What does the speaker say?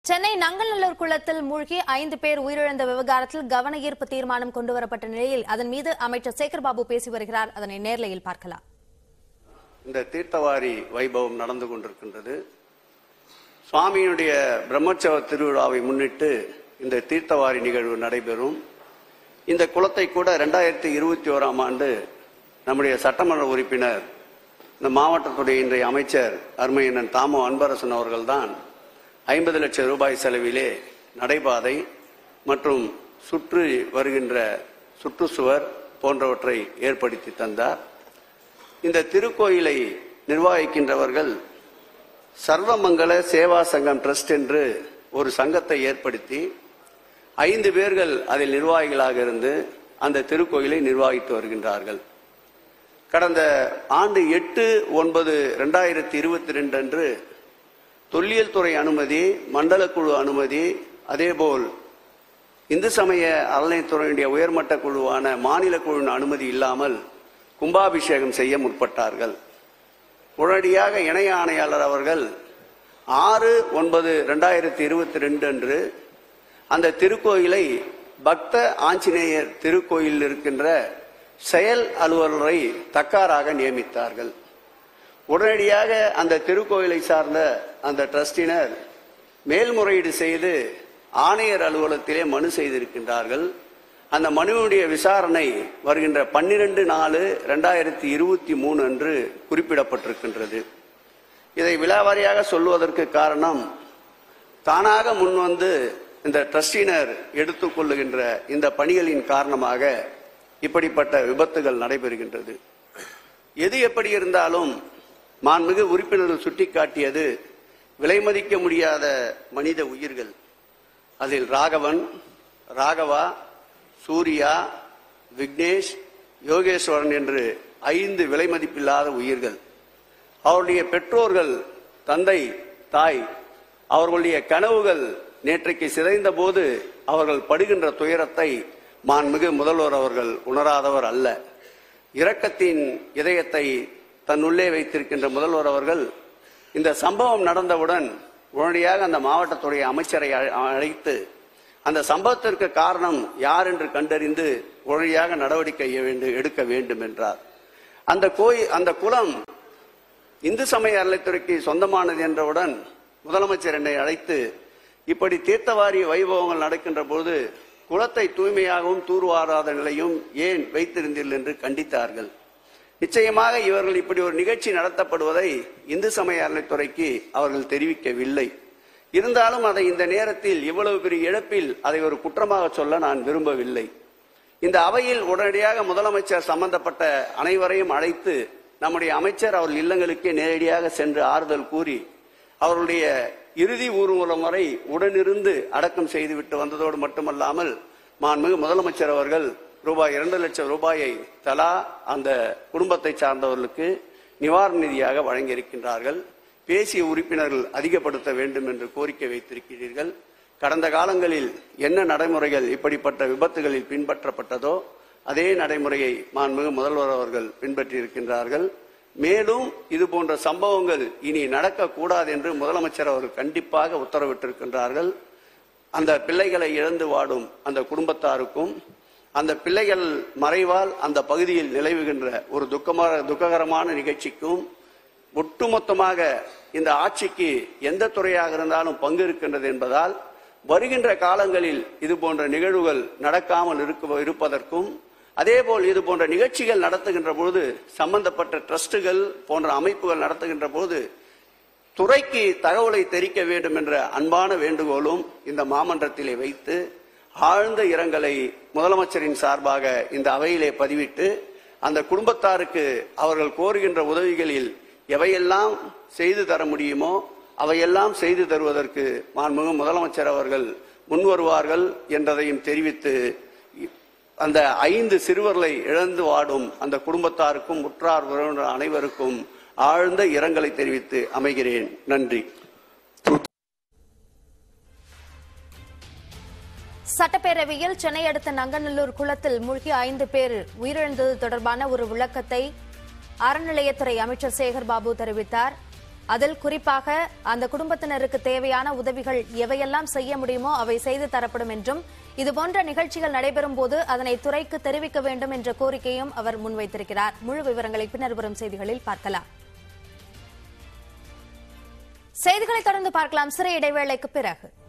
சென்னை நங்கநல்லூர் குளத்தில் மூழ்கி ஐந்து பேர் உயிரிழந்த விவகாரத்தில் கவன ஈர்ப்பு தீர்மானம் கொண்டுவரப்பட்ட நிலையில் அதன் மீது அமைச்சர் சேகர்பாபு பேசி வருகிறார் அதனை நேர்லையில் பார்க்கலாம் இந்த தீர்த்தவாரி வைபவம் நடந்து கொண்டிருக்கின்றது சுவாமியினுடைய பிரம்மோற்சவ திருவிழாவை முன்னிட்டு இந்த தீர்த்தவாரி நிகழ்வு நடைபெறும் இந்த குளத்தை கூட ரெண்டாயிரத்தி இருபத்தி ஓராம் ஆண்டு நம்முடைய சட்டமன்ற உறுப்பினர் இந்த மாவட்டத்துடைய இன்றைய அமைச்சர் அருமையண்ணன் தாமோ அன்பரசன் அவர்கள்தான் ஐம்பது லட்சம் ரூபாய் செலவிலே நடைபாதை மற்றும் சுற்றி வருகின்ற சுற்றுச்சுவர் போன்றவற்றை ஏற்படுத்தி தந்தார் இந்த திருக்கோயிலை நிர்வகிக்கின்றவர்கள் சர்வமங்கல சேவா சங்கம் ட்ரஸ்ட் என்று ஒரு சங்கத்தை ஏற்படுத்தி ஐந்து பேர்கள் அதில் நிர்வாகிகளாக இருந்து அந்த திருக்கோயிலை நிர்வகித்து வருகின்றார்கள் கடந்த ஆண்டு எட்டு ஒன்பது ரெண்டாயிரத்தி இருபத்தி ரெண்டு அன்று தொல்லியல் துறை அனுமதி மண்டல குழு அனுமதி அதேபோல் இந்து சமய அறநிலையத்துறையினுடைய உயர்மட்ட குழுவான மாநில குழுவின் அனுமதி இல்லாமல் கும்பாபிஷேகம் செய்ய முற்பட்டார்கள் உடனடியாக இணை ஆணையாளர் அவர்கள் ஆறு ஒன்பது ரெண்டாயிரத்தி இருபத்தி ரெண்டு அன்று அந்த திருக்கோயிலை பக்த ஆஞ்சநேயர் திருக்கோயிலில் இருக்கின்ற செயல் அலுவலரை தக்காராக நியமித்தார்கள் உடனடியாக அந்த திருக்கோயிலை சார்ந்த அந்த ட்ரஸ்டினர் மேல்முறையீடு செய்து ஆணையர் அலுவலகத்திலே மனு செய்திருக்கின்றார்கள் அந்த மனுவினுடைய விசாரணை வருகின்ற பன்னிரண்டு நாலு ரெண்டாயிரத்தி இருபத்தி மூணு அன்று குறிப்பிடப்பட்டிருக்கின்றது இதை விலாவாரியாக சொல்லுவதற்கு காரணம் தானாக முன்வந்து இந்த ட்ரஸ்டினர் எடுத்துக்கொள்ளுகின்ற இந்த பணிகளின் காரணமாக இப்படிப்பட்ட விபத்துகள் நடைபெறுகின்றது எது எப்படி இருந்தாலும் மாண்புமிகு உறுப்பினர்கள் சுட்டிக்காட்டியது விலைமதிக்க முடியாத மனித உயிர்கள் அதில் ராகவன் ராகவா சூர்யா விக்னேஷ் யோகேஸ்வரன் என்று ஐந்து விலைமதிப்பில்லாத உயிர்கள் அவருடைய பெற்றோர்கள் தந்தை தாய் அவர்களுடைய கனவுகள் நேற்றைக்கு சிதைந்த போது அவர்கள் படுகின்ற துயரத்தை மாண்புமிகு முதல்வர் அவர்கள் உணராதவர் அல்ல இரக்கத்தின் இதயத்தை தன்னுள்ளே வைத்திருக்கின்ற முதல்வர் அவர்கள் இந்த சம்பவம் நடந்தவுடன் உடனடியாக அந்த மாவட்டத்துடைய அமைச்சரை அழ- அழைத்து அந்த சம்பவத்திற்கு காரணம் யார் என்று கண்டறிந்து உடனடியாக நடவடிக்கை வேண்டும் எடுக்க வேண்டும் என்றார் அந்த கோயில் அந்த குளம் இந்து சமய அறநிலைத்துறைக்கு சொந்தமானது என்றவுடன் முதலமைச்சர் என்னை அழைத்து இப்படி தீர்த்தவாரி வைபவங்கள் நடக்கின்ற போது குளத்தை தூய்மையாகவும் தூர்வாராத நிலையும் ஏன் வைத்திருந்தீர்கள் என்று கண்டித்தார்கள் நிச்சயமாக இவர்கள் இப்படி ஒரு நிகழ்ச்சி நடத்தப்படுவதை இந்து சமய அறநிலைத்துறைக்கு அவர்கள் தெரிவிக்கவில்லை இருந்தாலும் அதை இந்த நேரத்தில் இவ்வளவு பெரிய இழப்பில் அதை ஒரு குற்றமாக சொல்ல நான் விரும்பவில்லை இந்த அவையில் உடனடியாக முதலமைச்சர் சம்பந்தப்பட்ட அனைவரையும் அழைத்து நம்முடைய அமைச்சர் அவர்கள் இல்லங்களுக்கே நேரடியாக சென்று ஆறுதல் கூறி அவருடைய இறுதி ஊர்வலம் வரை உடனிருந்து அடக்கம் செய்துவிட்டு வந்ததோடு மட்டுமல்லாமல் மாண்புமிகு முதலமைச்சர் அவர்கள் ரூபாய் இரண்டு லட்சம் ரூபாயை தலா அந்த குடும்பத்தை சார்ந்தவர்களுக்கு நிவாரண நிதியாக வழங்கியிருக்கின்றார்கள் பேசிய உறுப்பினர்கள் அதிகப்படுத்த வேண்டும் என்று கோரிக்கை வைத்திருக்கிறீர்கள் கடந்த காலங்களில் என்ன நடைமுறைகள் இப்படிப்பட்ட விபத்துகளில் பின்பற்றப்பட்டதோ அதே நடைமுறையை மாண்புமிகு முதல்வர் அவர்கள் பின்பற்றியிருக்கின்றார்கள் மேலும் இது போன்ற சம்பவங்கள் இனி நடக்கக்கூடாது என்று முதலமைச்சர் அவர்கள் கண்டிப்பாக உத்தரவிட்டிருக்கின்றார்கள் அந்த பிள்ளைகளை இழந்து வாடும் அந்த குடும்பத்தாருக்கும் அந்த பிள்ளைகள் மறைவால் அந்த பகுதியில் நிலவுகின்ற ஒரு துக்கமான துக்ககரமான நிகழ்ச்சிக்கும் ஒட்டுமொத்தமாக இந்த ஆட்சிக்கு எந்த துறையாக இருந்தாலும் பங்கு இருக்கின்றது என்பதால் வருகின்ற காலங்களில் இது போன்ற நிகழ்வுகள் நடக்காமல் இருக்க இருப்பதற்கும் அதேபோல் இது போன்ற நிகழ்ச்சிகள் நடத்துகின்ற பொழுது சம்பந்தப்பட்ட ட்ரஸ்டுகள் போன்ற அமைப்புகள் நடத்துகின்ற போது துறைக்கு தகவலை தெரிவிக்க வேண்டும் என்ற அன்பான வேண்டுகோளும் இந்த மாமன்றத்திலே வைத்து ஆழ்ந்த இரங்கலை முதலமைச்சரின் சார்பாக இந்த அவையிலே பதிவிட்டு அந்த குடும்பத்தாருக்கு அவர்கள் கோருகின்ற உதவிகளில் எவையெல்லாம் செய்து தர முடியுமோ அவையெல்லாம் செய்து தருவதற்கு மாண்புமிகு முதலமைச்சர் அவர்கள் முன்வருவார்கள் என்றதையும் தெரிவித்து அந்த ஐந்து சிறுவர்களை இழந்து வாடும் அந்த குடும்பத்தாருக்கும் உற்றார் உறவினர் அனைவருக்கும் ஆழ்ந்த இரங்கலை தெரிவித்து அமைகிறேன் நன்றி சட்டப்பேரவையில் சென்னை அடுத்த நங்கநல்லூர் குளத்தில் மூழ்கி ஐந்து பேர் உயிரிழந்தது தொடர்பான ஒரு விளக்கத்தை அறநிலையத்துறை அமைச்சர் சேகர் பாபு தெரிவித்தார் அதில் குறிப்பாக அந்த குடும்பத்தினருக்கு தேவையான உதவிகள் எவையெல்லாம் செய்ய முடியுமோ அவை செய்து தரப்படும் என்றும் இதுபோன்ற நிகழ்ச்சிகள் நடைபெறும் போது அதனை துறைக்கு தெரிவிக்க வேண்டும் என்ற கோரிக்கையும் அவர் முன்வைத்திருக்கிறார் முழு விவரங்களை பின்னர் வரும் செய்திகளில் பார்க்கலாம் செய்திகளை தொடர்ந்து பார்க்கலாம் சிறை இடைவேளைக்கு பிறகு